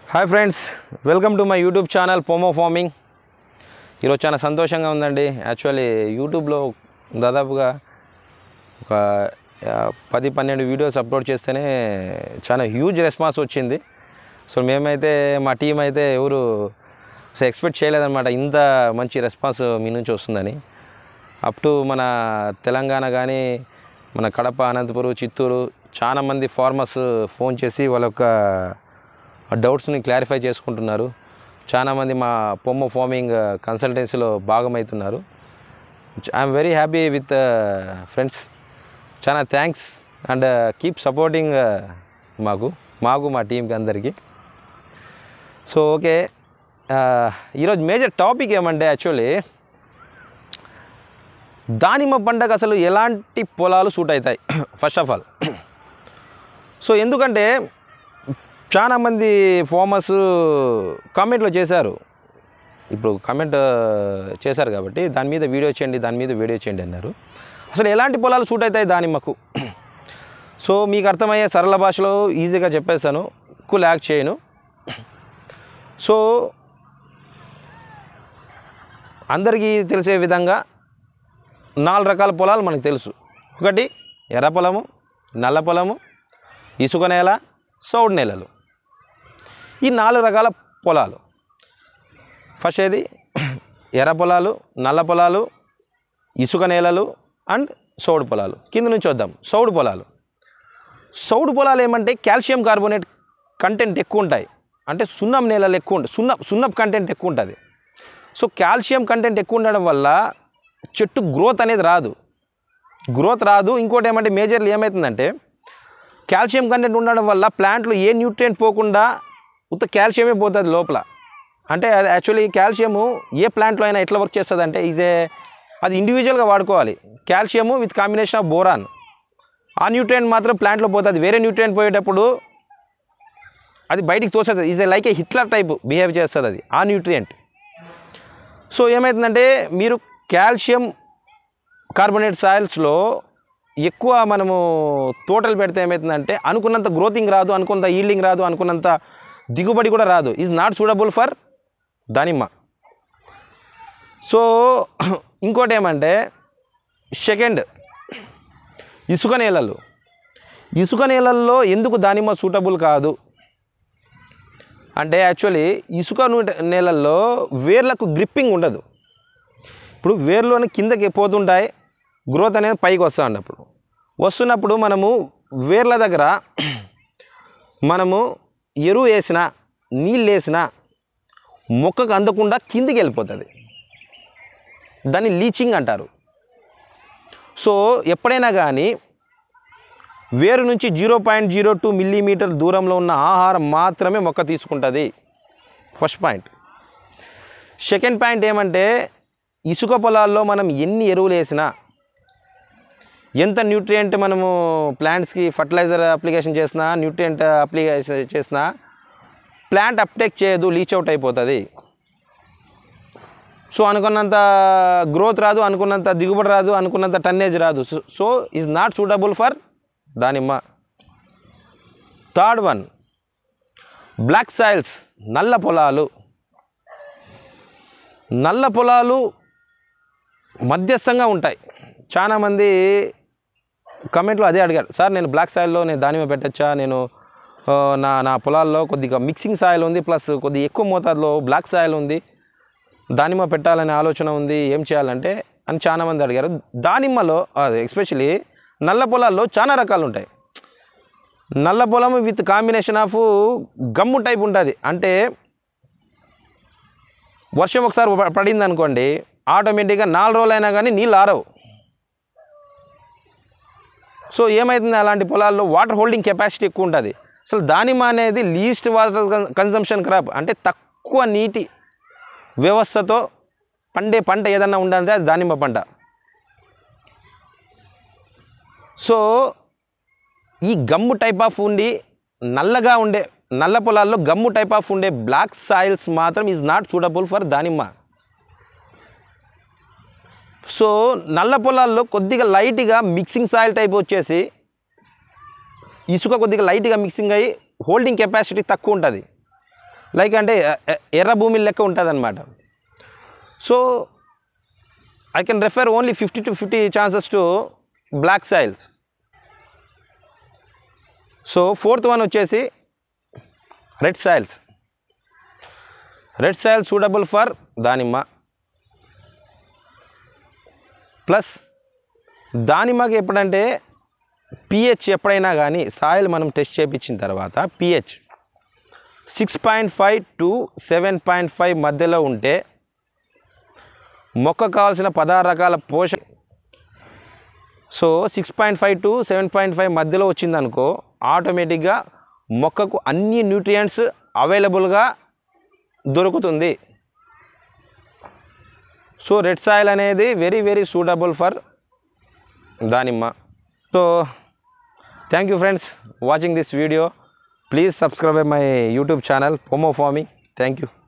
hi friends welcome to my YouTube channel Pomo farming ఈరోజు చాలా సంతోషంగా ఉందండి యాక్చువల్లీ యూట్యూబ్లో దాదాపుగా ఒక ఆ, పది పన్నెండు వీడియోస్ అప్లోడ్ చేస్తేనే చాలా హ్యూజ్ రెస్పాన్స్ వచ్చింది సో మేమైతే మా టీం అయితే ఎవరు అసలు ఎక్స్పెక్ట్ చేయలేదన్నమాట ఇంత మంచి రెస్పాన్స్ మీ నుంచి వస్తుందని అప్ టు మన తెలంగాణ కానీ మన కడప అనంతపురం చిత్తూరు చాలా మంది ఫార్మర్స్ ఫోన్ చేసి వాళ్ళ యొక్క డౌట్స్ని క్లారిఫై చేసుకుంటున్నారు చాలామంది మా పొమ్మ ఫార్మింగ్ కన్సల్టెన్సీలో భాగమవుతున్నారు I'm very happy with friends చాలా థ్యాంక్స్ అండ్ కీప్ సపోర్టింగ్ మాకు మాకు మా టీంకి అందరికీ సో ఓకే ఈరోజు మేజర్ టాపిక్ ఏమంటే యాక్చువల్లీ దానిమ్మ పంటకు అసలు ఎలాంటి పొలాలు సూట్ అవుతాయి ఫస్ట్ ఆఫ్ ఆల్ సో ఎందుకంటే చాలామంది ఫార్మర్స్ కామెంట్లో చేశారు ఇప్పుడు కామెంట్ చేశారు కాబట్టి దాని మీద వీడియో చేయండి దాని మీద వీడియో చేయండి అన్నారు అసలు ఎలాంటి పొలాలు సూట్ అవుతాయి దానిమ్మకు సో మీకు అర్థమయ్యే సరళ భాషలో ఈజీగా చెప్పేస్తాను ఎక్కువ ల్యాక్ చేయను సో అందరికీ తెలిసే విధంగా నాలుగు రకాల పొలాలు మనకు తెలుసు ఒకటి ఎర్ర పొలము నల్ల పొలము ఇసుక నేల సౌడు నేలలు ఈ నాలుగు రకాల పొలాలు ఫస్ట్ ఏది ఎర్ర పొలాలు నల్ల పొలాలు ఇసుక నేలలు అండ్ సౌడు పొలాలు కింద నుంచి వద్దాం సౌడు పొలాలు సౌడు పొలాలు ఏమంటే కాల్షియం కార్బోనేట్ కంటెంట్ ఎక్కువ ఉంటాయి అంటే సున్నం నేలలు ఎక్కువ ఉంటాయి సున్న సున్నపు కంటెంట్ ఎక్కువ ఉంటుంది సో కాల్షియం కంటెంట్ ఎక్కువ ఉండడం వల్ల చెట్టు గ్రోత్ అనేది రాదు గ్రోత్ రాదు ఇంకోటి ఏమంటే మేజర్లీ ఏమవుతుందంటే కాల్షియం కంటెంట్ ఉండడం వల్ల ప్లాంట్లో ఏ న్యూట్రియంట్ పోకుండా ఉత్త కాల్షియమే పోతుంది లోపల అంటే అది యాక్చువల్లీ కాల్షియము ఏ ప్లాంట్లో అయినా ఎట్లా వర్క్ చేస్తుంది అంటే ఈజ్ ఏ అది ఇండివిజువల్గా వాడుకోవాలి calcium with combination of boron ఆ న్యూట్రియంట్ మాత్రం ప్లాంట్లో పోతుంది వేరే న్యూట్రియంట్ పోయేటప్పుడు అది బయటికి తోసేస్తుంది is a like a Hitler type behave చేస్తుంది అది ఆ న్యూట్రియంట్ సో ఏమవుతుందంటే మీరు కాల్షియం కార్బోనేట్ సాయిల్స్లో ఎక్కువ మనము తోటలు పెడితే ఏమవుతుందంటే అనుకున్నంత గ్రోతింగ్ రాదు అనుకున్నంత ఈల్డింగ్ రాదు అనుకున్నంత దిగుబడి కూడా రాదు ఈజ్ నాట్ సూటబుల్ ఫర్ దానిమ్మ సో ఇంకోటి ఏమంటే సెకండ్ ఇసుక నేలలు ఇసుక నేలల్లో ఎందుకు దానిమ్మ సూటబుల్ కాదు అంటే యాక్చువల్లీ ఇసుక నూ- నేలల్లో వేర్లకు గ్రిప్పింగ్ ఉండదు ఇప్పుడు వేర్లోని కిందకి పోతుంటాయి గ్రోత్ అనేది పైకి వస్తూ ఉన్నప్పుడు వస్తున్నప్పుడు మనము వేర్ల దగ్గర మనము ఎరువు వేసిన నీళ్ళు వేసిన మొక్కకు అందకుండా కిందికి వెళ్ళిపోతుంది దాన్ని లీచింగ్ అంటారు సో ఎప్పుడైనా కానీ వేరు నుంచి zero point zero two millimetre దూరంలో ఉన్న ఆహారం మాత్రమే మొక్క తీసుకుంటుంది ఫస్ట్ పాయింట్ సెకండ్ పాయింట్ ఏమంటే ఇసుక పొలాల్లో మనం ఎన్ని ఎరువులు వేసినా ఎంత న్యూట్రియంట్ మనము ప్లాంట్స్కి ఫర్టిలైజర్ అప్లికేషన్ చేసినా న్యూట్రియంట్ అప్లికేషన్ చేసినా ప్లాంట్ అప్టేక్ చేయదు లీచ్ అవుట్ అయిపోతుంది సో అనుకున్నంత గ్రోత్ రాదు అనుకున్నంత దిగుబడి రాదు అనుకున్నంత టన్నేజ్ రాదు so is not suitable for దానిమ్మ థర్డ్ వన్ బ్లాక్ సాయిల్స్ నల్ల పొలాలు నల్ల పొలాలు మధ్యస్థంగా ఉంటాయి చాలామంది కమెంట్లో అదే అడిగారు సార్ నేను బ్లాక్ సాయిల్లో నేను దానిమ్మ పెట్టచ్చా నేను ఆ, నా నా పొలాల్లో కొద్దిగా మిక్సింగ్ సాయిల్ ఉంది ప్లస్ కొద్దిగా ఎక్కువ మోతాదులో బ్లాక్ సాయిల్ ఉంది దానిమ్మ పెట్టాలనే ఆలోచన ఉంది ఏం చేయాలంటే అని చాలామంది అడిగారు దానిమ్మలో ఎస్పెషలీ నల్ల పొలాల్లో చాలా రకాలు ఉంటాయి నల్ల పొలం with combination of gum type ఉంటుంది అంటే వర్షం ఒకసారి ప- పడింది అనుకోండి ఆటోమేటిక్గా నాలుగు రోజులైనా కానీ నీళ్ళు ఆరవు సో ఏమవుతుంది అలాంటి పొలాల్లో వాటర్ హోల్డింగ్ కెపాసిటీ ఎక్కువ ఉంటుంది అసలు దానిమ్మ అనేది లీస్ట్ వాటర్ కన్సంప్షన్ క్రాప్ అంటే తక్కువ నీటి వ్యవస్థతో పండే పంట ఏదన్నా ఉండాలంటే అది దానిమ్మ పంట సో ఈ గమ్ము టైప్ ఆఫ్ ఉండి నల్లగా ఉండే నల్ల పొలాల్లో గమ్ము టైప్ ఆఫ్ ఉండే బ్లాక్ సాయిల్స్ మాత్రం ఈజ్ నాట్ సూటబుల్ ఫర్ దానిమ్మ సో నల్ల పొలాల్లో కొద్దిగా లైట్గా మిక్సింగ్ సాయిల్ టైప్ వచ్చేసి ఇసుక కొద్దిగా లైట్గా మిక్సింగ్ అయ్యి హోల్డింగ్ కెపాసిటీ తక్కువ ఉంటుంది లైక్ అంటే ఎ- ఎ- ఎర్ర భూమి లెక్క ఉంటుంది అనమాట so I can refer only fifty to fifty chances to black soils so fourth one వచ్చేసి red soils red soil suitable for దానిమ్మ ప్లస్ దానిమ్మకి ఎప్పుడంటే పిహెచ్ ఎప్పుడైనా కానీ సాయిల్ మనం టెస్ట్ చేయించిన తర్వాత pH six point five to seven point five మధ్యలో ఉంటే మొక్క కావాల్సిన పదహారు రకాల పోషక so six point five to seven point five మధ్యలో వచ్చిందనుకో ఆటోమేటిక్గా మొక్కకు అన్ని న్యూట్రియంట్స్ అవైలబుల్గా దొరుకుతుంది సో రెడ్ సాయిల్ అనేది వెరీ వెరీ సూటబుల్ ఫర్ దానిమ్మ so thank you friends watching this video please subscribe my YouTube channel Pomo farming thank you